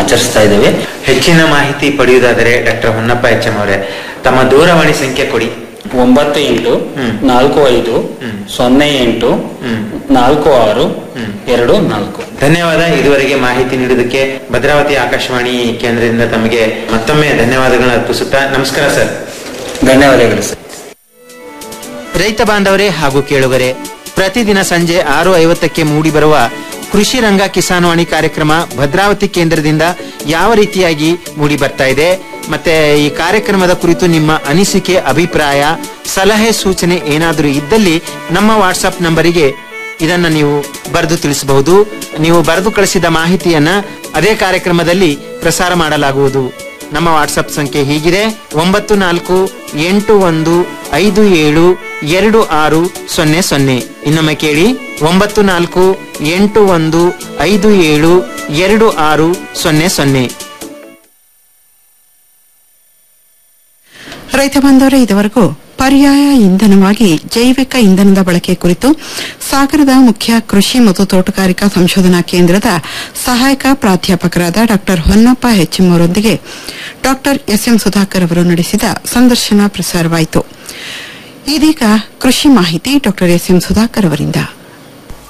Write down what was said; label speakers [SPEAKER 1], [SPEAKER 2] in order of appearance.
[SPEAKER 1] ಆಚರಿಸ್ತಾ ಇದ್ದೇವೆ
[SPEAKER 2] ಹೆಚ್ಚಿನ ಮಾಹಿತಿ ಪಡೆಯುವುದಾದರೆ ಡಾಕ್ಟರ್ ಹೊನ್ನಪ್ಪ ಎಚ್ ಎಂ ಅವರೇ ತಮ್ಮ ದೂರವಾಣಿ ಸಂಖ್ಯೆ ಕೊಡಿ
[SPEAKER 1] ಒಂಬತ್ತು ಎಂಟು
[SPEAKER 2] ಹ್ಮ್.
[SPEAKER 1] ನಾಲ್ಕು ಐದು
[SPEAKER 2] ಹ್ಮ್.
[SPEAKER 1] ಸೊನ್ನೆ ಎಂಟು
[SPEAKER 2] ಹ್ಮ್.
[SPEAKER 1] ನಾಲ್ಕು ಆರು
[SPEAKER 2] ಹ್ಮ್.
[SPEAKER 1] ಎರಡು ನಾಲ್ಕು
[SPEAKER 2] ಧನ್ಯವಾದ ಇದುವರೆಗೆ ಮಾಹಿತಿ ನೀಡಿದ್ದಕ್ಕೆ ಭದ್ರಾವತಿ ಆಕಾಶವಾಣಿ ಕೇಂದ್ರದಿಂದ ತಮಗೆ ಮತ್ತೊಮ್ಮೆ ಧನ್ಯವಾದಗಳನ್ನು ಅರ್ಪಿಸುತ್ತಾ ನಮಸ್ಕಾರ ಸರ್
[SPEAKER 1] ಧನ್ಯವಾದಗಳು ಸರ್
[SPEAKER 2] ರೈತ ಬಾಂಧವರೇ ಹಾಗೂ ಕೇಳುಗರೆ ಪ್ರತಿದಿನ ಸಂಜೆ ಆರು ಐವತ್ತಕ್ಕೆ ಮೂಡಿಬರುವ ಕೃಷಿ ರಂಗ ಕಿಸಾನ್ವಾಣಿ ಕಾರ್ಯಕ್ರಮ ಭದ್ರಾವತಿ ಕೇಂದ್ರದಿಂದ ಯಾವ ರೀತಿಯಾಗಿ ಮೂಡಿ ಬರ್ತಾ ಇದೆ ಮತ್ತೆ ಈ ಕಾರ್ಯಕ್ರಮದ ಕುರಿತು ನಿಮ್ಮ ಅನಿಸಿಕೆ ಅಭಿಪ್ರಾಯ ಸಲಹೆ ಸೂಚನೆ ಏನಾದರೂ ಇದ್ದಲ್ಲಿ ನಮ್ಮ ವಾಟ್ಸ್ಆಪ್ ನಂಬರಿಗೆ ಇದನ್ನ ನೀವು ಬರೆದು ತಿಳಿಸಬಹುದು ನೀವು ಬರೆದು ಕಳಿಸಿದ ಮಾಹಿತಿಯನ್ನ ಅದೇ ಕಾರ್ಯಕ್ರಮದಲ್ಲಿ ಪ್ರಸಾರ ಮಾಡಲಾಗುವುದು ನಮ್ಮ ವಾಟ್ಸಪ್ ಸಂಖ್ಯೆ ಹೀಗಿದೆ ಒಂಬತ್ತು ನಾಲ್ಕು ಎಂಟು ಒಂದು ಐದು ಏಳು ಎರಡು ಆರು ಸೊನ್ನೆ ಸೊನ್ನೆ ಇನ್ನೊಮ್ಮೆ ಕೇಳಿ ಒಂಬತ್ತು ನಾಲ್ಕು ಎಂಟು ಒಂದು ಐದು ಏಳು ಎರಡು ಆರು ಸೊನ್ನೆ ಸೊನ್ನೆ
[SPEAKER 3] ರೈತ ಬಾಂಧವರೇ ಇದುವರೆಗೂ ಪರ್ಯಾಯ ಇಂಧನವಾಗಿ ಜೈವಿಕ ಇಂಧನದ ಬಳಕೆ ಕುರಿತು ಸಾಗರದ ಮುಖ್ಯ ಕೃಷಿ ಮತ್ತು ತೋಟಗಾರಿಕಾ ಸಂಶೋಧನಾ ಕೇಂದ್ರದ ಸಹಾಯಕ ಪ್ರಾಧ್ಯಾಪಕರಾದ ಡಾ ಹೊನ್ನಪ್ಪ ಹೆಚ್ಎಂ ಅವರೊಂದಿಗೆ ಡಾ ಎಸ್ಎಂ ಸುಧಾಕರ್ ಅವರು ನಡೆಸಿದ ಸಂದರ್ಶನ ಪ್ರಸಾರವಾಯಿತು ಇದೀಗ ಕೃಷಿ ಮಾಹಿತಿ ಡಾ ಎಸ್ಎಂ ಸುಧಾಕರ್ ಅವರಿಂದ